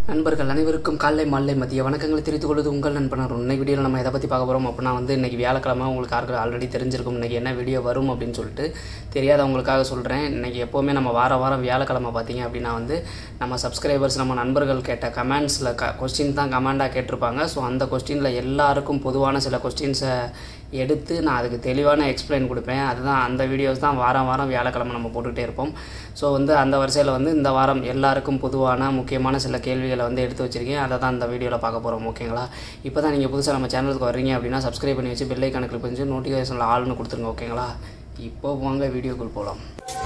நண்பர்கள் அனைவருக்கும் காலை மாலை மதிய வணக்கங்களை தெரிவித்துக் கொள்வது உங்கள் நண்பனர் இன்னைக்கு வீடியோவில் நம்ம எதை பற்றி பார்க்க போகிறோம் அப்படின்னா வந்து இன்றைக்கி வியாழக்கிழமை உங்களுக்கு யாருக்கு ஆல்ரெடி தெரிஞ்சிருக்கும் இன்றைக்கி என்ன வீடியோ வரும் அப்படின்னு சொல்லிட்டு தெரியாதவங்களுக்காக சொல்கிறேன் இன்றைக்கி எப்போவுமே நம்ம வார வாரம் வியாழக்கிழமை பார்த்தீங்க அப்படின்னா வந்து நம்ம சப்ஸ்கிரைபர்ஸ் நம்ம நண்பர்கள் கேட்ட கமெண்ட்ஸில் க கொஸ்டின் தான் கமெண்டாக கேட்டிருப்பாங்க ஸோ அந்த கொஸ்டினில் எல்லாருக்கும் பொதுவான சில கொஸ்டின்ஸை எடுத்து நான் அதுக்கு தெளிவான எக்ஸ்பிளைன் கொடுப்பேன் அதுதான் அந்த வீடியோஸ் தான் வாரம் வாரம் வியாழக்கிழமை நம்ம போட்டுக்கிட்டே இருப்போம் ஸோ வந்து அந்த வரிசையில் வந்து இந்த வாரம் எல்லாருக்கும் பொதுவான முக்கியமான சில கேள்விகளை வந்து எடுத்து வச்சிருக்கேன் அதை தான் இந்த வீடியோவில் பார்க்க போகிறோம் ஓகேங்களா இப்போ தான் நீங்கள் புதுசாக நம்ம சேனலுக்கு வர்றீங்க அப்படின்னா சப்ஸ்கிரைப் பண்ணி வச்சு பெல் ஐக்கான கிளிக் பண்ணி நோட்டிஃபிகேஷனில் ஆள்னு கொடுத்துருங்க ஓகேங்களா இப்போ வாங்க வீடியோக்குள் போகலாம்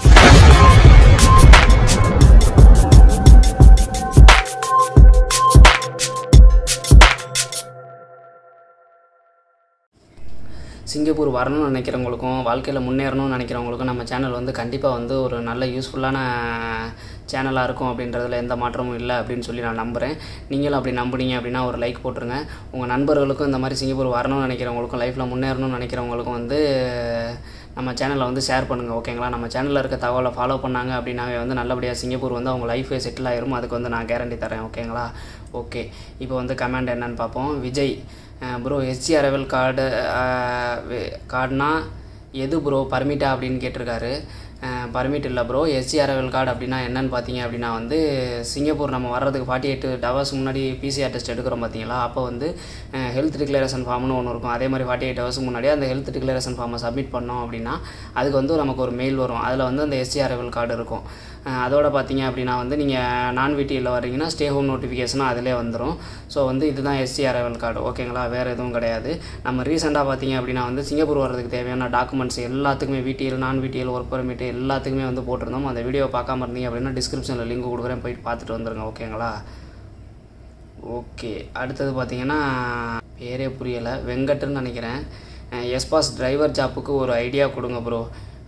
சிங்கப்பூர் வரணும்னு நினைக்கிறவங்களுக்கும் வாழ்க்கையில் முன்னேறணும்னு நினைக்கிறவங்களுக்கும் நம்ம சேனல் வந்து கண்டிப்பாக வந்து ஒரு நல்ல யூஸ்ஃபுல்லான சேனலாக இருக்கும் அப்படின்றதுல எந்த மாற்றமும் இல்லை அப்படின்னு சொல்லி நான் நம்புகிறேன் நீங்களும் அப்படி நம்புனீங்க அப்படின்னா ஒரு லைக் போட்டுருங்க உங்கள் நண்பர்களுக்கும் இந்த மாதிரி சிங்கப்பூர் வரணும்னு நினைக்கிறவங்களுக்கும் லைஃப்பில் முன்னேறணும்னு நினைக்கிறவங்களுக்கும் வந்து நம்ம சேனலை வந்து ஷேர் பண்ணுங்கள் ஓகேங்களா நம்ம சேனலில் இருக்க தகவலை ஃபாலோ பண்ணாங்க அப்படின்னாவே வந்து நல்லபடியாக சிங்கப்பூர் வந்து அவங்க லைஃபே செட்டில் ஆயிரும் அதுக்கு வந்து நான் கேரண்டி தரேன் ஓகேங்களா ஓகே இப்போ வந்து கமெண்ட் என்னன்னு பார்ப்போம் Vijay bro SG arrival card கார்டுனா எது ப்ரோ பர்மிட்டா அப்படின்னு கேட்டிருக்காரு பர்மிட் இல்லை ப்ரோ எஸ்ஜி அரைவல் கார்டு அப்படின்னா என்னன்னு பார்த்தீங்க அப்படின்னா வந்து சிங்கப்பூர் நம்ம வர்றதுக்கு ஃபார்ட்டி எயிட் ஹவர்ஸ் முன்னாடி பிசிஆர் டெஸ்ட் எடுக்கிறோம் பார்த்தீங்களா அப்போ வந்து ஹெல்த் டிக்ளரேஷன் ஃபார்ம்னு ஒன்று இருக்கும் அதே மாதிரி ஃபார்ட்டி எயிட் ஹவர்ஸ் முன்னாடி அந்த ஹெல்த் டிக்ளரேஷன் ஃபார்மை சப்மிட் பண்ணோம் அப்படின்னா அதுக்கு வந்து நமக்கு ஒரு மெயில் வரும் அதில் வந்து அந்த எஸ்ஜி அரைவல் கார்டு இருக்கும் அதோட பார்த்தீங்க அப்படின்னா வந்து நீங்கள் நான் வீட்டில் வரீங்கன்னா ஸ்டே ஹோம் நோட்டிஃபிகேஷனும் அதிலே வந்துடும் ஸோ வந்து இதுதான் எஸ்சி அரைவல் கார்டு ஓகேங்களா வேறு எதுவும் கிடையாது நம்ம ரீசெண்டாக பார்த்தீங்க அப்படின்னா வந்து சிங்கப்பூர் வரதுக்கு தேவையான டாக்குமெண்ட்ஸ் எல்லாத்துக்குமே வீட்டியல் நான் வீட்டியல் ஒர்க் பர்மிட் எல்லாத்துக்குமே வந்து போட்டிருந்தோம் அந்த வீடியோ பார்க்காம இருந்தீங்க அப்படின்னா டிஸ்கிரிப்ஷனில் லிங்க் கொடுக்குறேன் போயிட்டு பார்த்துட்டு வந்துருங்க ஓகேங்களா ஓகே அடுத்தது பார்த்தீங்கன்னா பேரே புரியலை வெங்கட்னு நினைக்கிறேன் எஸ்பாஸ் டிரைவர் ஜாப்புக்கு ஒரு ஐடியா கொடுங்க bro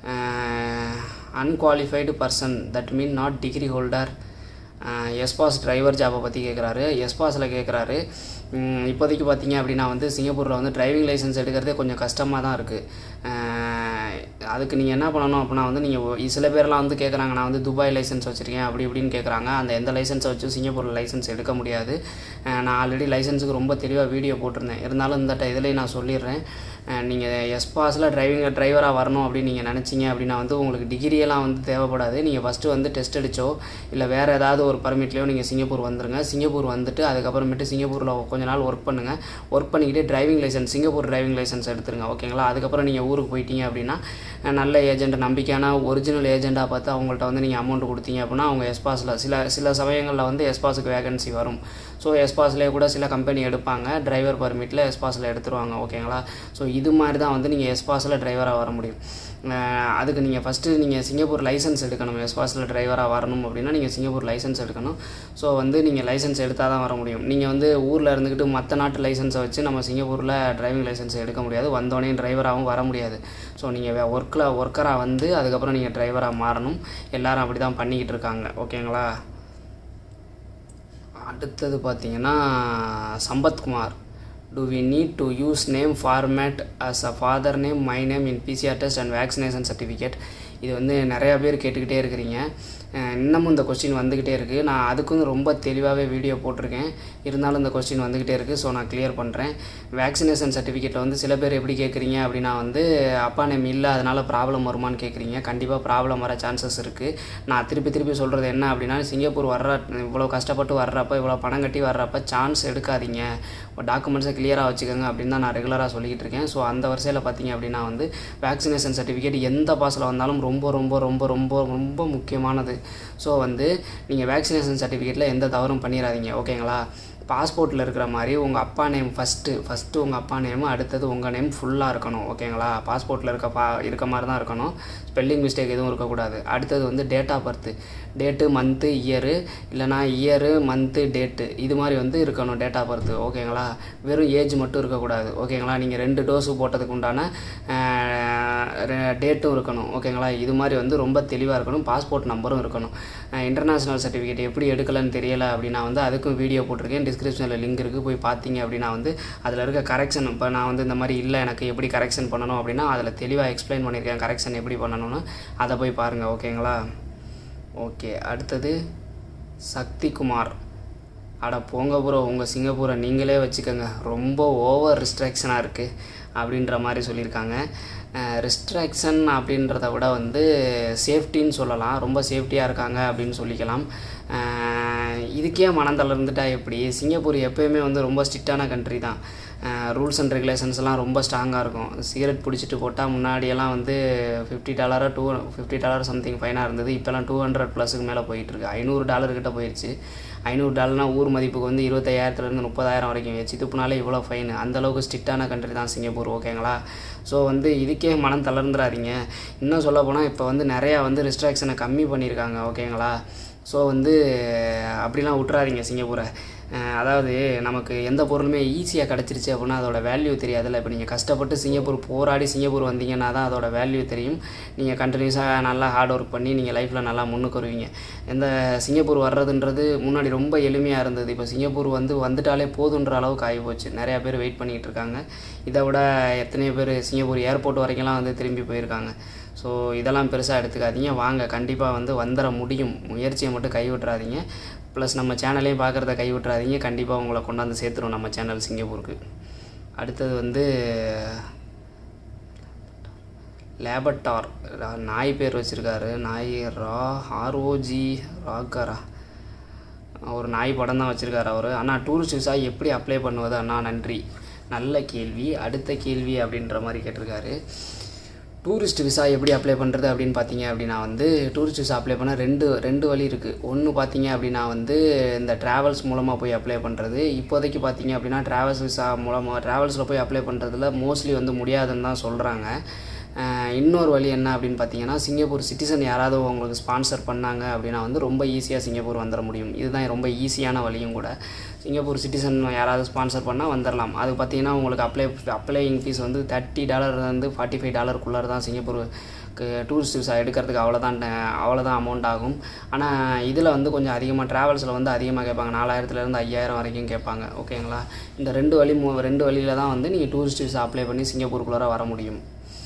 unqualified person that mean not degree holder S Pass driver ஜாப்பை பற்றி கேட்குறாரு எஸ்பாஸில் கேட்குறாரு இப்போதைக்கு பார்த்தீங்க அப்படின்னா வந்து சிங்கப்பூரில் வந்து டிரைவிங் லைசன்ஸ் எடுக்கிறதே கொஞ்சம் கஷ்டமாக தான் இருக்குது அதுக்கு நீங்கள் என்ன பண்ணணும் அப்படின்னா வந்து நீங்கள் சில பேர்லாம் வந்து கேட்குறாங்க நான் வந்து துபாய் லைசன்ஸ் வச்சுருக்கேன் அப்படி இப்படின்னு கேட்குறாங்க அந்த எந்த லைசன்ஸை வச்சு சிங்கப்பூரில் லைசன்ஸ் எடுக்க முடியாது நான் ஆல்ரெடி லைசன்ஸுக்கு ரொம்ப தெளிவாக வீடியோ போட்டிருந்தேன் இருந்தாலும் இந்த இதுலேயும் நான் சொல்லிடுறேன் நீங்கள் எஸ்பாஸில் டிரைவிங் டிரைவராக வரணும் அப்படின்னு நீங்கள் நினச்சிங்க அப்படின்னா வந்து உங்களுக்கு டிகிரியெல்லாம் வந்து தேவைப்படாது நீங்கள் ஃபஸ்ட்டு வந்து டெஸ்ட் அடிச்சோ இல்லை வேறு ஏதாவது ஒரு பர்மிட்லேயோ நீங்கள் சிங்கப்பூர் வந்துருங்க சிங்கப்பூர் வந்துட்டு அதுக்கப்புறமேட்டு சிங்கப்பூரில் கொஞ்ச நாள் ஒர்க் பண்ணுங்கள் ஒர்க் பண்ணிக்கிட்டு driving licence Singapore driving licence எடுத்துருங்க ஓகேங்களா அதுக்கப்புறம் நீங்கள் ஊருக்கு போயிட்டீங்க அப்படின்னா நல்ல ஏஜென்ட் நம்பிக்கையான ஒரிஜினல் ஏஜெண்ட்டாக பார்த்து அவங்கள்ட்ட வந்து நீங்கள் அமௌண்ட் கொடுத்தீங்க அப்படின்னா அவங்க எஸ்பாஸில் சில சில சமயங்களில் வந்து எஸ்பாஸுக்கு வேகன்சி வரும் ஸோ எஸ்பாஸ்லேயே கூட சில கம்பெனி எடுப்பாங்க டிரைவர் பர்மிட்டில் எஸ்பாஸில் எடுத்துருவாங்க ஓகேங்களா ஸோ இது மாதிரி தான் வந்து நீங்கள் எஸ்பாஸில் டிரைவராக வர முடியும் அதுக்கு நீங்கள் ஃபஸ்ட்டு நீங்கள் சிங்கப்பூர் லைசன்ஸ் எடுக்கணும் எஸ்பாஸில் டிரைவராக வரணும் அப்படின்னா நீங்கள் சிங்கப்பூர் லைசன்ஸ் எடுக்கணும் ஸோ வந்து நீங்கள் லைசன்ஸ் எடுத்தால் தான் வர முடியும் நீங்கள் வந்து ஊரில் இருந்துக்கிட்டு மற்ற நாட்டு லைசன்ஸை வச்சு நம்ம சிங்கப்பூரில் டிரைவிங் லைசன்ஸ் எடுக்க முடியாது வந்தோடனே டிரைவராகவும் வர முடியாது ஸோ நீங்கள் ஒர்க்கில் ஒர்க்கராக வந்து அதுக்கப்புறம் நீங்கள் டிரைவராக மாறணும் எல்லோரும் அப்படி தான் பண்ணிக்கிட்டு இருக்காங்க ஓகேங்களா அடுத்தது பார்த்தீங்கன்னா Sampathkumar do we need to use name format as a father name my name in PCR test and vaccination certificate இது வந்து நிறையா பேர் கேட்டுக்கிட்டே இருக்கிறீங்க இன்னமும் இந்த கொஸ்டின் வந்துக்கிட்டே இருக்குது நான் அதுக்கும் ரொம்ப தெளிவாகவே வீடியோ போட்டிருக்கேன் இருந்தாலும் இந்த கொஸ்டின் வந்துக்கிட்டே இருக்குது ஸோ நான் கிளியர் பண்ணுறேன் வேக்சினேஷன் சர்டிஃபிகேட்டில் வந்து சில பேர் எப்படி கேட்குறீங்க அப்படின்னா வந்து அப்பா நேம் இல்லை அதனால் ப்ராப்ளம் வருமானு கேட்குறீங்க கண்டிப்பாக ப்ராப்ளம் வர சான்சஸ் இருக்குது நான் திருப்பி திருப்பி சொல்கிறது என்ன அப்படின்னா சிங்கப்பூர் வர்ற இவ்வளோ கஷ்டப்பட்டு வர்றப்ப இவ்வளோ பணம் கட்டி வர்றப்ப சான்ஸ் எடுக்காதீங்க டாக்குமெண்ட்ஸை கிளியராக வச்சுக்கோங்க அப்படின்னு தான் நான் ரெகுலராக சொல்லிக்கிட்டு இருக்கேன் ஸோ அந்த வரிசையில் பார்த்தீங்க அப்படின்னா வந்து வேக்சினேஷன் சர்டிஃபிகேட் எந்த பாஸில் வந்தாலும் ரொம்ப ரொம்ப ரொம்ப ரொம்ப ரொம்ப முக்கியமானது ஸோ வந்து நீங்கள் வேக்சினேஷன் சர்டிஃபிகேட்டில் எந்த தவறும் பண்ணிடாதீங்க ஓகேங்களா பாஸ்போர்ட்டில் இருக்கிற மாதிரி உங்கள் அப்பா நேம் ஃபஸ்ட்டு ஃபஸ்ட்டு உங்கள் அப்பா நேமு அடுத்தது உங்கள் நேம் ஃபுல்லாக இருக்கணும் ஓகேங்களா பாஸ்போர்ட்டில் இருக்க பா இருக்க மாதிரி தான் இருக்கணும் ஸ்பெல்லிங் மிஸ்டேக் எதுவும் இருக்கக்கூடாது அடுத்தது வந்து date of birth date month year இல்லைனா இயரு மந்த்து டேட்டு இது மாதிரி வந்து இருக்கணும் டேட் ஆஃப் பர்த்து ஓகேங்களா வெறும் ஏஜ் மட்டும் இருக்கக்கூடாது ஓகேங்களா நீங்கள் ரெண்டு டோஸு போட்டதுக்கு உண்டான டேட்டும் இருக்கணும் ஓகேங்களா இது மாதிரி வந்து ரொம்ப தெளிவாக இருக்கணும் பாஸ்போர்ட் நம்பரும் இருக்கணும் இன்டர்நேஷ்னல் சர்டிஃபிகேட் எப்படி எடுக்கலன்னு தெரியலை அப்படின்னா வந்து அதுக்கும் வீடியோ போட்டிருக்கேன் டிஸ்கிரிப்ஷனில் லிங்க் இருக்குது போய் பார்த்தீங்க அப்படின்னா வந்து அதில் இருக்க கரெக்ஷன் இப்போ நான் வந்து இந்த மாதிரி இல்லை எனக்கு எப்படி கரெக்ஷன் பண்ணணும் அப்படின்னா அதில் தெளிவாக எக்ஸ்பிளைன் பண்ணியிருக்கேன் கரெக்ஷன் எப்படி பண்ணணும்னு அதை போய் பாருங்கள் ஓகேங்களா ஓகே அடுத்தது சக்திகுமார் அட போங்க ப்ரோ உங்கள் சிங்கப்பூரை நீங்களே வச்சுக்கோங்க ரொம்ப ஓவர் ரிஸ்ட்ரிக்ஷனாக இருக்குது அப்படின்ற மாதிரி சொல்லியிருக்காங்க ரிஸ்ட்ரிக்ஷன் அப்படின்றத விட வந்து சேஃப்டின்னு சொல்லலாம் ரொம்ப சேஃப்டியாக இருக்காங்க அப்படின்னு சொல்லிக்கலாம் அஹ் இதுக்கே மனம் தளர்ந்துட்டா எப்படி சிங்கப்பூர் எப்போயுமே வந்து ரொம்ப ஸ்ட்ரிக்டான கண்ட்ரி தான் ரூல்ஸ் அண்ட் ரெகுலேஷன்ஸ்லாம் ரொம்ப ஸ்ட்ராங்காக இருக்கும் சிகரெட் பிடிச்சிட்டு போட்டால் முன்னாடியெல்லாம் வந்து ஃபிஃப்டி டாலராக டூ ஃபிஃப்டி டாலர் சம்திங் ஃபைனாக இருந்தது இப்போலாம் டூ ஹண்ட்ரட் ப்ளஸுக்கு மேலே போயிட்டுருக்கு ஐநூறு டாலர் கிட்ட போயிடுச்சு ஐநூறு டாலர்னா ஊர் மதிப்புக்கு வந்து இருபத்தையாயிரத்துலேருந்து முப்பதாயிரம் வரைக்கும் வச்சு துப்புனாலே இவ்வளோ ஃபைன் அந்தளவுக்கு ஸ்ட்ரிக்டான கண்ட்ரி தான் சிங்கப்பூர் ஓகேங்களா ஸோ வந்து இதுக்கே மனம் தளர்ந்துடாதீங்க இன்னும் சொல்ல போனால் இப்போ வந்து நிறையா வந்து ரெஸ்ட்ரிக்ஷனை கம்மி பண்ணியிருக்காங்க ஓகேங்களா ஸோ வந்து அப்படிலாம் விட்றாதீங்க சிங்கப்பூரை அஹ் அதாவது நமக்கு எந்த பொருளுமே ஈஸியாக கிடச்சிருச்சு அப்படின்னா அதோட வேல்யூ தெரியாதுல்ல இப்போ நீங்கள் கஷ்டப்பட்டு சிங்கப்பூர் போராடி சிங்கப்பூர் வந்தீங்கன்னா தான் அதோட வேல்யூ தெரியும் நீங்கள் கண்டினியூஸாக நல்லா ஹார்ட் ஒர்க் பண்ணி நீங்கள் லைஃப்பில் நல்லா முன்னுக்கு வருவீங்க எந்த சிங்கப்பூர் வர்றதுன்றது முன்னாடி ரொம்ப எளிமையாக இருந்தது இப்போ சிங்கப்பூர் வந்து வந்துட்டாலே போதுன்ற அளவுக்கு ஆகி போச்சு நிறையா பேர் வெயிட் பண்ணிகிட்டு இருக்காங்க இதை விட எத்தனையோ பேர் சிங்கப்பூர் ஏர்போர்ட் வரைக்கும்லாம் வந்து திரும்பி போயிருக்காங்க ஸோ இதெல்லாம் பெருசாக எடுத்துக்காதீங்க வாங்க கண்டிப்பாக வந்து வந்துட முடியும் முயற்சியை மட்டும் கைவிட்றாதீங்க ப்ளஸ் நம்ம சேனலையும் பார்க்குறத கைவிட்றாதீங்க கண்டிப்பாக உங்களை கொண்டாந்து சேர்த்துரும் நம்ம சேனல் சிங்கப்பூருக்கு அடுத்தது வந்து லேபட்டார் நாய் பேர் வச்சுருக்காரு நாய் ரா ஆர்ஓஜி ராக்கரா ஒரு நாய் படம் தான் வச்சுருக்காரு அவர் அண்ணா டூரிஸ்ட் விசா எப்படி அப்ளை பண்ணுவது அண்ணா நன்றி நல்ல கேள்வி அடுத்த கேள்வி அப்படின்ற மாதிரி கேட்டிருக்காரு டூரிஸ்ட் விசா எப்படி அப்ளை பண்ணுறது அப்படின்னு பார்த்தீங்க அப்படின்னா வந்து டூரிஸ்ட் விசா அப்ளை பண்ண ரெண்டு ரெண்டு வழி இருக்குது ஒன்று பார்த்தீங்க அப்படின்னா வந்து இந்த ட்ராவல்ஸ் மூலமாக போய் அப்ளை பண்ணுறது இப்போதைக்கு பார்த்தீங்க அப்படின்னா ட்ராவல்ஸ் விசா மூலமாக ட்ராவல்ஸில் போய் அப்ளை பண்ணுறதுல மோஸ்ட்லி வந்து முடியாதுன்னு தான் சொல்கிறாங்க இன்னொரு வழி என்ன அப்படின்னு பார்த்தீங்கன்னா சிங்கப்பூர் சிட்டிசன் யாராவது உங்களுக்கு ஸ்பான்சர் பண்ணாங்க அப்படின்னா வந்து ரொம்ப ஈஸியாக சிங்கப்பூர் வந்துட முடியும் இதுதான் ரொம்ப ஈஸியான வழியும் கூட சிங்கப்பூர் சிட்டிசன் யாராவது ஸ்பான்சர் பண்ணால் வந்துடலாம் அது பார்த்தீங்கன்னா உங்களுக்கு அப்ளை அப்ளையிங் ஃபீஸ் வந்து தேர்ட்டி டாலர்லேருந்து ஃபார்ட்டி ஃபைவ் டாலருக்குள்ளார தான் சிங்கப்பூருக்கு டூரிஸ்ட் விசா எடுக்கிறதுக்கு அவ்வளோதான் அவ்வளோதான் அமௌண்ட் ஆகும் ஆனால் இதில் வந்து கொஞ்சம் அதிகமாக ட்ராவல்ஸில் வந்து அதிகமாக கேட்பாங்க நாலாயிரத்துலேருந்து ஐயாயிரம் வரைக்கும் கேட்பாங்க ஓகேங்களா இந்த ரெண்டு வழி மூ ரெண்டு வழியில் தான் வந்து நீங்கள் டூரிஸ்ட் விசா அப்ளை பண்ணி சிங்கப்பூருக்குள்ளார வர முடியும்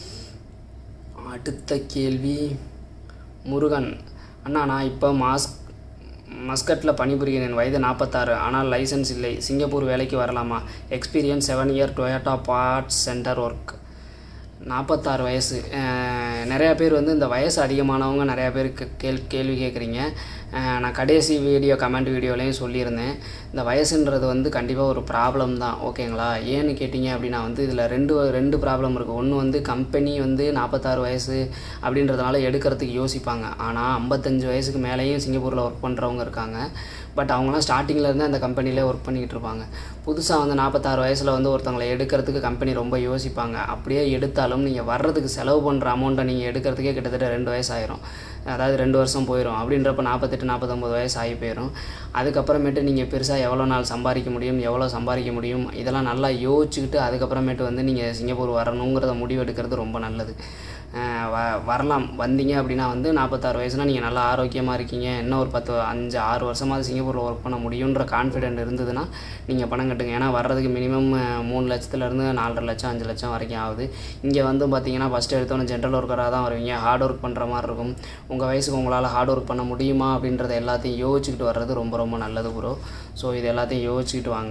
அடுத்த கேள்வி முருகன் அண்ணா நான் இப்போ மாஸ்க் மஸ்கட்டில் பணிபுரிகிறேன் வயது நாற்பத்தாறு ஆனால் லைசன்ஸ் இல்லை சிங்கப்பூர் வேலைக்கு வரலாமா experience seven year Toyota parts centre work நாற்பத்தாறு வயசு அஹ் நிறையா பேர் வந்து இந்த வயசு அதிகமானவங்க நிறையா பேர் கே- கேள் கேள்வி கேட்குறீங்க அஹ் நான் கடைசி வீடியோ கமெண்ட் வீடியோலையும் சொல்லியிருந்தேன் இந்த வயசுன்றது வந்து கண்டிப்பாக ஒரு ப்ராப்ளம் தான் ஓகேங்களா ஏன்னு கேட்டிங்க அப்படின்னா வந்து இதில் ரெண்டு ரெண்டு ப்ராப்ளம் இருக்குது ஒன்று வந்து கம்பெனி வந்து நாற்பத்தாறு வயசு அப்படின்றதுனால எடுக்கிறதுக்கு யோசிப்பாங்க ஆனால் ஐம்பத்தஞ்சு வயசுக்கு மேலேயும் சிங்கப்பூரில் ஒர்க் பண்ணுறவங்க இருக்காங்க பட் அவங்களாம் ஸ்டார்டிங்கில் இருந்து அந்த கம்பெனிலே ஒர்க் பண்ணிக்கிட்டு இருப்பாங்க புதுசாக வந்து நாற்பத்தாறு வயசில் வந்து ஒருத்தவங்களை எடுக்கிறதுக்கு கம்பெனி ரொம்ப யோசிப்பாங்க அப்படியே எடுத்தாலும் நீங்கள் வர்றதுக்கு செலவு பண்ணுற அமௌண்ட்டை நீங்கள் எடுக்கிறதுக்கே கிட்டத்தட்ட ரெண்டு வயசு ஆயிரும் அதாவது ரெண்டு வருஷம் போயிடும் அப்படின்றப்ப நாற்பத்தெட்டு நாற்பத்தொம்பது வயசு ஆகி போயிடும் அதுக்கப்புறமேட்டு நீங்கள் பெருசாக எவ்வளோ நாள் சம்பாதிக்க முடியும் எவ்வளோ சம்பாதிக்க முடியும் இதெல்லாம் நல்லா யோசிச்சுக்கிட்டு அதுக்கப்புறமேட்டு வந்து நீங்கள் சிங்கப்பூர் வரணுங்கிறத முடிவு எடுக்கிறது ரொம்ப நல்லது அஹ் வ வரலாம் வந்தீங்க அப்படின்னா வந்து நாற்பத்தாறு வயசுனா நீங்கள் நல்லா ஆரோக்கியமாக இருக்கீங்க இன்னும் ஒரு பத்து அஞ்சு ஆறு வருஷமாவது சிங்கப்பூரில் ஒர்க் பண்ண முடியுன்ற கான்ஃபிடென்ட் இருந்ததுன்னா நீங்கள் பணம் கட்டுங்க ஏன்னா வர்றதுக்கு மினிமம் மூணு லட்சத்துலேருந்து நாலரை லட்சம் அஞ்சு லட்சம் வரைக்கும் ஆகுது இங்கே வந்து பார்த்தீங்கன்னா ஃபஸ்ட்டு எடுத்தோன்னே ஜென்ரல் ஒர்க்கராக தான் வருவீங்க ஹார்ட் ஒர்க் பண்ணுற மாதிரி இருக்கும் உங்கள் வயசுக்கு உங்களால் ஹார்ட் ஒர்க் பண்ண முடியுமா அப்படின்றத எல்லாத்தையும் யோசிச்சுக்கிட்டு வர்றது ரொம்ப ரொம்ப நல்லது ப்ரோ ஸோ இது எல்லாத்தையும் யோசிச்சுக்கிட்டு வாங்க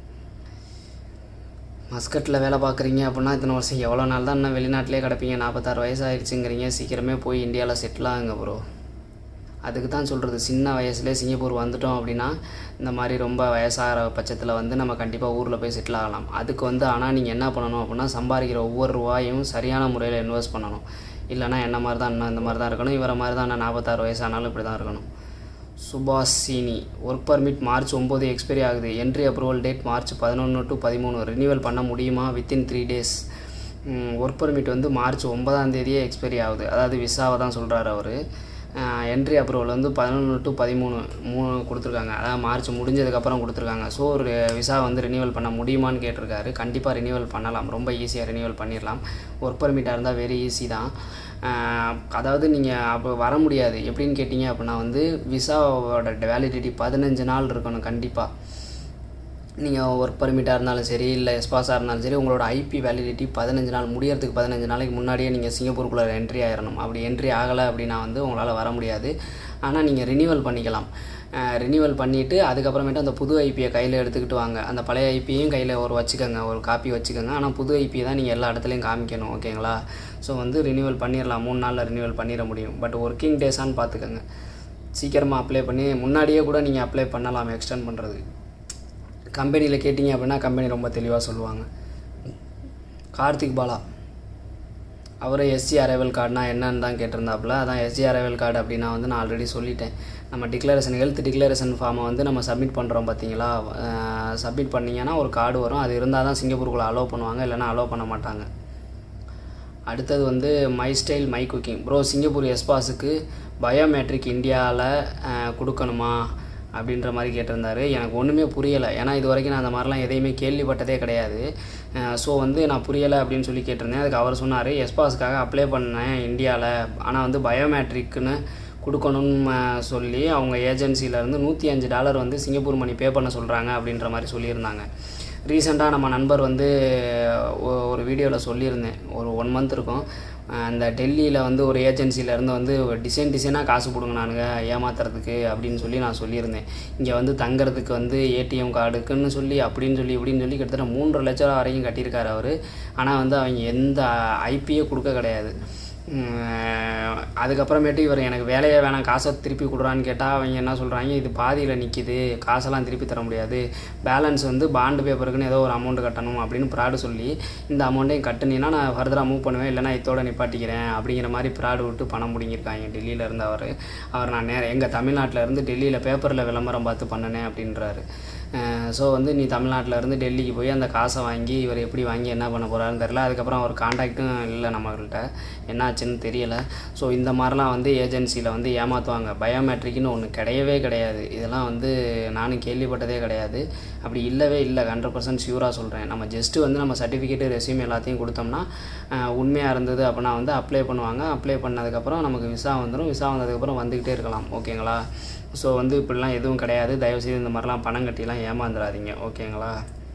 மஸ்கட்டில் வேலை பார்க்குறீங்க அப்படின்னா இத்தனை வருஷம் எவ்வளோ நாள் தான் இன்னும் வெளிநாட்டிலே கிடப்பீங்க நாற்பத்தாறு வயசு ஆயிடுச்சுங்கிறீங்க சீக்கிரமே போய் இந்தியாவில் செட்டில் ஆகுங்க ப்ரோ அதுக்கு தான் சொல்கிறது சின்ன வயசுலேயே சிங்கப்பூர் வந்துட்டோம் அப்படின்னா இந்த மாதிரி ரொம்ப வயசாகிற பட்சத்தில் வந்து நம்ம கண்டிப்பாக ஊரில் போய் செட்டில் ஆகலாம் அதுக்கு வந்து ஆனால் நீங்கள் என்ன பண்ணணும் அப்படின்னா சம்பாதிக்கிற ஒவ்வொரு ரூபாயும் சரியான முறையில் இன்வெஸ்ட் பண்ணணும் இல்லைனா என்ன மாதிரி தான் இன்னும் இந்த மாதிரி தான் இருக்கணும் இவரை மாதிரி தான் நான் நாற்பத்தாறு வயசானாலும் இப்படி தான் இருக்கணும் சுபாஷினி ஒர்க் பர்மிட் மார்ச் ஒம்பது எக்ஸ்பைரி ஆகுது என்ட்ரி அப்ரூவல் டேட் மார்ச் பதினொன்று டு பதிமூணு ரினியூவல் பண்ண முடியுமா within three days work permit வந்து மார்ச் ஒன்பதாம் தேதியே எக்ஸ்பைரி ஆகுது அதாவது விசாவை தான் சொல்கிறாரு அவர் என்ட்ரி அப்ரூவல் வந்து பதினொன்று டு பதிமூணு மூணு கொடுத்துருக்காங்க அதாவது மார்ச் முடிஞ்சதுக்கப்புறம் கொடுத்துருக்காங்க ஸோ ஒரு விசா வந்து ரினியூவல் பண்ண முடியுமான்னு கேட்டிருக்காரு கண்டிப்பாக ரினியூவல் பண்ணலாம் ரொம்ப ஈஸியாக ரினியூவல் பண்ணிடலாம் ஒர்க் பர்மிட்டாக இருந்தால் வெரி ஈஸி தான் ஆஹ் அதாவது நீங்கள் அப்போ வர முடியாது எப்படின்னு கேட்டிங்க அப்படின்னா வந்து விசாவோட வேலிடிட்டி பதினஞ்சு நாள் இருக்கணும் கண்டிப்பாக நீங்கள் ஒர்க் பர்மிட்டாக இருந்தாலும் சரி இல்லை எஸ்பாஸாக இருந்தாலும் சரி உங்களோட ஐபி வேலிடிட்டி பதினஞ்சு நாள் முடியறதுக்கு பதினஞ்சு நாளைக்கு முன்னாடியே நீங்கள் சிங்கப்பூருக்குள்ளே என்ட்ரி ஆயிடணும் அப்படி என்ட்ரி ஆகலை அப்படின்னா வந்து உங்களால் வர முடியாது ஆனால் நீங்கள் ரினியூவல் பண்ணிக்கலாம் ரினியூவல் பண்ணிவிட்டு அதுக்கப்புறமேட்டு அந்த புது ஐபியை கையில் எடுத்துக்கிட்டு வாங்க அந்த பழைய ஐபியையும் கையில் ஒரு வச்சுக்கோங்க ஒரு காப்பி வச்சுக்கோங்க ஆனால் புது ஐபி தான் நீங்கள் எல்லா இடத்துலையும் காமிக்கணும் ஓகேங்களா ஸோ வந்து ரினியூவல் பண்ணிடலாம் மூணு நாளில் ரினியூவல் பண்ணிட முடியும் பட் ஒர்க்கிங் டேஸான்னு பார்த்துக்கோங்க சீக்கிரமாக அப்ளை பண்ணி முன்னாடியே கூட நீங்கள் அப்ளை பண்ணலாம் எக்ஸ்டெண்ட் பண்ணுறது கம்பெனியில் கேட்டிங்க அப்படின்னா கம்பெனி ரொம்ப தெளிவாக சொல்லுவாங்க கார்த்திக் பாலா அவரே எஸ்சி அரைவல் கார்டுனா என்னன்னு தான் கேட்டிருந்தாப்புல அதான் எஸ்சி அரைவல் கார்டு அப்படின்னா வந்து நான் ஆல்ரெடி சொல்லிட்டேன் நம்ம டிக்ளரேஷன் ஹெல்த் டிக்ளரேஷன் ஃபார்மை வந்து நம்ம சப்மிட் பண்ணுறோம் பார்த்தீங்களா சப்மிட் பண்ணிங்கன்னா ஒரு கார்டு வரும் அது இருந்தால் தான் சிங்கப்பூருக்குள்ளே அலோவ் பண்ணுவாங்க இல்லைனா அலோவ் பண்ண மாட்டாங்க அடுத்தது வந்து my style my cooking bro Singapore எஸ்பாஸுக்கு பயோமெட்ரிக் இந்தியாவில் கொடுக்கணுமா அப்படின்ற மாதிரி கேட்டிருந்தாரு எனக்கு ஒன்றுமே புரியலை ஏன்னா இது வரைக்கும் நான் அந்த மாதிரிலாம் எதையுமே கேள்விப்பட்டதே கிடையாது ஸோ வந்து நான் புரியலை அப்படின்னு சொல்லி கேட்டிருந்தேன் அதுக்கு அவர் சொன்னார் எஸ்பாஸுக்காக அப்ளை பண்ணேன் இந்தியாவில் ஆனால் வந்து பயோமெட்ரிக்னு கொடுக்கணும்னு சொல்லி அவங்க ஏஜென்சியிலேருந்து நூற்றி அஞ்சு டாலர் வந்து சிங்கப்பூர் மணி பே பண்ண சொல்கிறாங்க அப்படின்ற மாதிரி சொல்லியிருந்தாங்க ரீசெண்டாக நம்ம நண்பர் வந்து ஒ- ஒரு வீடியோவில் சொல்லியிருந்தேன் ஒரு ஒன் மந்த் இருக்கும் அந்த டெல்லியில் வந்து ஒரு ஏஜென்சியிலேருந்து வந்து டிசைன் டிசைனாக காசு கொடுங்க நானுங்க ஏமாத்துறதுக்கு அப்படின்னு சொல்லி நான் சொல்லியிருந்தேன் இங்கே வந்து தங்குறதுக்கு வந்து ஏடிஎம் கார்டுக்குன்னு சொல்லி அப்படின்னு சொல்லி இப்படின்னு சொல்லி கிட்டத்தட்ட மூன்றரை லட்ச ரூபா வரைக்கும் கட்டியிருக்காரு அவர் ஆனால் வந்து அவங்க எந்த ஐபியே கொடுக்க கிடையாது உம், அதுக்கப்புறமேட்டு இவர் எனக்கு வேலையே வேணாம் காசை திருப்பி கொடுறான்னு கேட்டால் அவங்க என்ன சொல்கிறாங்க இது பாதியில் நிற்கிது காசெல்லாம் திருப்பி தர முடியாது பேலன்ஸ் வந்து பாண்டு பேப்பருக்குன்னு ஏதோ ஒரு அமௌண்ட் கட்டணும் அப்படின்னு ப்ராடு சொல்லி இந்த அமௌண்ட்டையும் கட்டுனீங்கன்னா நான் ஃபர்தராக மூவ் பண்ணுவேன் இல்லைனா இதோட நிப்பாட்டிக்கிறேன் அப்படிங்கிற மாதிரி ப்ராடு விட்டு பணம் பிடிங்கிருக்காங்க டெல்லியில் இருந்து அவர் அவர் நான் நேரம் எங்கள் தமிழ்நாட்டில் இருந்து டெல்லியில் பேப்பரில் விளம்பரம் பார்த்து பண்ணினேன் அப்படின்றாரு ஸோ வந்து நீ தமிழ்நாட்டில் இருந்து டெல்லிக்கு போய் அந்த காசை வாங்கி இவர் எப்படி வாங்கி என்ன பண்ண போகிறாருன்னு தெரில அதுக்கப்புறம் அவர் காண்டாக்டும் இல்லை நம்மகிட்ட என்னாச்சுன்னு தெரியல ஸோ இந்த மாதிரிலாம் வந்து ஏஜென்சியில் வந்து ஏமாற்றுவாங்க பயோமெட்ரிக்னு ஒன்று கிடையவே கிடையாது இதெல்லாம் வந்து நானும் கேள்விப்பட்டதே கிடையாது அப்படி இல்லவே இல்லை ஹண்ட்ரட் பர்சன்ட் ஷியூராக சொல்கிறேன் நம்ம ஜஸ்ட்டு வந்து நம்ம சர்டிஃபிகேட்டு ரெஸ்யூம் எல்லாத்தையும் கொடுத்தோம்னா அஹ், உண்மையாக இருந்தது அப்படின்னா வந்து அப்ளை பண்ணுவாங்க அப்ளை பண்ணதுக்கப்புறம் நமக்கு விசா வந்துடும் விசா வந்ததுக்கப்புறம் வந்துக்கிட்டே இருக்கலாம் ஓகேங்களா ஸோ வந்து இப்படிலாம் எதுவும் கிடையாது தயவுசெய்து இந்த மாதிரிலாம் பணம் கட்டிலாம் ஏமாந்துடாதீங்க ஓகேங்களா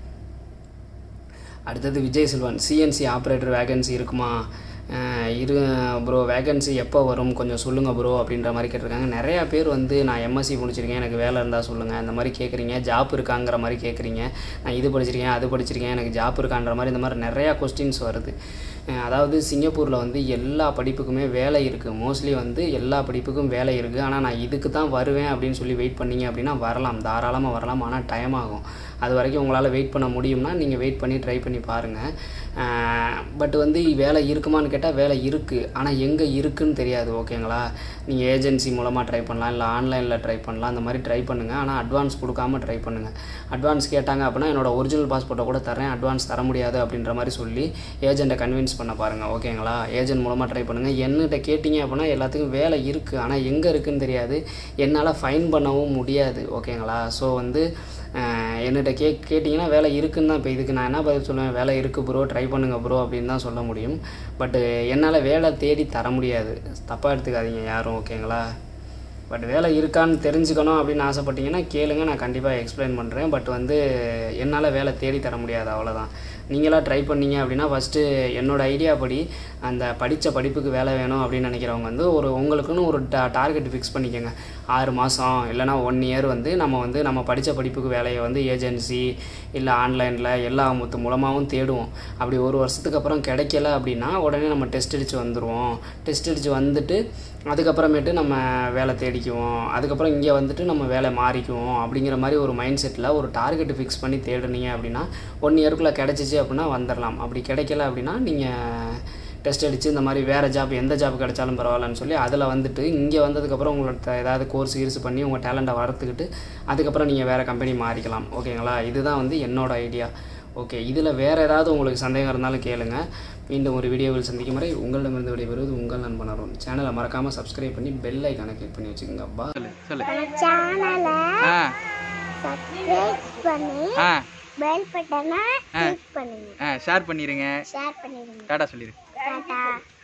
அடுத்தது Vijay Selvan CNC operator vacancy இருக்குமா அஹ் இரு ப்ரோ வேகன்சி எப்போ வரும் கொஞ்சம் சொல்லுங்கள் ப்ரோ அப்படின்ற மாதிரி கேட்டிருக்காங்க நிறையா பேர் வந்து நான் எம்எஸ்சி முடிச்சிருக்கேன் எனக்கு வேலை இருந்தால் சொல்லுங்கள் இந்த மாதிரி கேட்குறீங்க ஜாப் இருக்காங்கிற மாதிரி கேட்குறீங்க நான் இது படிச்சிருக்கேன் அது படிச்சிருக்கேன் எனக்கு ஜாப் இருக்கான்ற மாதிரி இந்த மாதிரி நிறையா கொஸ்டின்ஸ் வருது அஹ் அதாவது சிங்கப்பூரில் வந்து எல்லா படிப்புக்குமே வேலை இருக்குது மோஸ்ட்லி வந்து எல்லா படிப்புக்கும் வேலை இருக்குது ஆனால் நான் இதுக்கு தான் வருவேன் அப்படின்னு சொல்லி வெயிட் பண்ணீங்க அப்படின்னா வரலாம் தாராளமாக வரலாம் ஆனால் டைம் ஆகும் அது வரைக்கும் உங்களால் வெயிட் பண்ண முடியும்னா நீங்கள் வெயிட் பண்ணி ட்ரை பண்ணி பாருங்கள் பட் வந்து வேலை இருக்குமான்னு கேட்டால் வேலை இருக்குது ஆனால் எங்கே இருக்குன்னு தெரியாது ஓகேங்களா நீங்கள் ஏஜென்சி மூலமாக ட்ரை பண்ணலாம் இல்லை ஆன்லைனில் ட்ரை பண்ணலாம் அந்த மாதிரி ட்ரை பண்ணுங்கள் ஆனால் அட்வான்ஸ் கொடுக்காம ட்ரை பண்ணுங்கள் அட்வான்ஸ் கேட்டாங்க அப்படின்னா என்னோட ஒரிஜினல் பாஸ்போர்ட்டை கூட தரேன் அட்வான்ஸ் தர முடியாது அப்படின்ற மாதிரி சொல்லி ஏஜெண்ட்டை கன்வின்ஸ் பண்ண பாருங்கள் ஓகேங்களா ஏஜென்ட் மூலமாக ட்ரை பண்ணுங்கள் என்னகிட்ட கேட்டிங்க அப்படின்னா எல்லாத்துக்கும் வேலை இருக்குது ஆனால் எங்கே இருக்குன்னு தெரியாது என்னால் ஃபைன் பண்ணவும் முடியாது ஓகேங்களா ஸோ வந்து அஹ், என்னிட்ட கே கேட்டிங்கன்னா வேலை இருக்குன்னு தான் இப்போ இதுக்கு நான் என்ன பதில் சொல்லுவேன் வேலை இருக்குது ப்ரோ ட்ரை பண்ணுங்கள் ப்ரோ அப்படின்னு தான் சொல்ல முடியும் பட்டு என்னால் வேலை தேடி தர முடியாது தப்பாக எடுத்துக்காதீங்க யாரும் ஓகேங்களா பட் வேலை இருக்கான்னு தெரிஞ்சுக்கணும் அப்படின்னு ஆசைப்பட்டீங்கன்னா கேளுங்க நான் கண்டிப்பாக எக்ஸ்பிளைன் பண்ணுறேன் பட் வந்து என்னால் வேலை தேடி தர முடியாது அவ்வளோதான் நீங்களாக ட்ரை பண்ணீங்க அப்படின்னா ஃபஸ்ட்டு என்னோட ஐடியா படி அந்த படித்த படிப்புக்கு வேலை வேணும் அப்படின்னு நினைக்கிறவங்க வந்து ஒரு உங்களுக்குன்னு ஒரு டா டார்கெட் ஃபிக்ஸ் பண்ணிக்கோங்க ஆறு மாதம் இல்லைனா ஒன் இயர் வந்து நம்ம வந்து நம்ம படித்த படிப்புக்கு வேலையை வந்து ஏஜென்சி இல்லை ஆன்லைனில் எல்லா முத்து மூலமாகவும் தேடுவோம் அப்படி ஒரு வருஷத்துக்கு அப்புறம் கிடைக்கல அப்படின்னா உடனே நம்ம டெஸ்ட் அடித்து வந்துடுவோம் டெஸ்ட் அடித்து வந்துட்டு அதுக்கப்புறமேட்டு நம்ம வேலை தேடிக்குவோம் அதுக்கப்புறம் இங்கே வந்துட்டு நம்ம வேலை மாறிக்குவோம் அப்படிங்கிற மாதிரி ஒரு மைண்ட் செட்டில் ஒரு டார்கெட் ஃபிக்ஸ் பண்ணி தேடுனீங்க அப்படின்னா ஒன் இயருக்குள்ளே கிடச்சிச்சு அப்படின்னா வந்துடலாம் அப்படி கிடைக்கல அப்படின்னா நீங்கள் டெஸ்ட் அடித்து இந்த மாதிரி வேறு ஜாப் எந்த ஜாப் கிடைச்சாலும் பரவாயில்லன்னு சொல்லி அதில் வந்துட்டு இங்கே வந்ததுக்கப்புறம் உங்களோட த- ஏதாவது கோர்ஸ் கீர்ஸ் பண்ணி உங்கள் டேலண்ட்டை வளர்த்துக்கிட்டு அதுக்கப்புறம் நீங்கள் வேறு கம்பெனி மாறிக்கலாம் ஓகேங்களா இதுதான் வந்து என்னோட ஐடியா ஓகே இதில் வேறு ஏதாவது உங்களுக்கு சந்தேகம் இருந்தாலும் கேளுங்க மீண்டும் ஒரு வீடியோவில் சந்திக்கும் வரை உங்களிடமிருந்து விடைபெறுவது உங்கள் நண்பன் அருண் சேனலை மறக்காமல் சப்ஸ்கிரைப் பண்ணி பெல் ஐக்கானை கிளிக் பண்ணி வச்சுக்கோங்க பா சொல்லு சொல்லு சேனலை ஆ சப்ஸ்கிரைப் பண்ணி ஆ பெல் பட்டனை கிளிக் பண்ணுங்க ஆ ஷேர் பண்ணிடுங்க ஷேர் பண்ணிடுங்க டாடா சொல்லிடு டாடா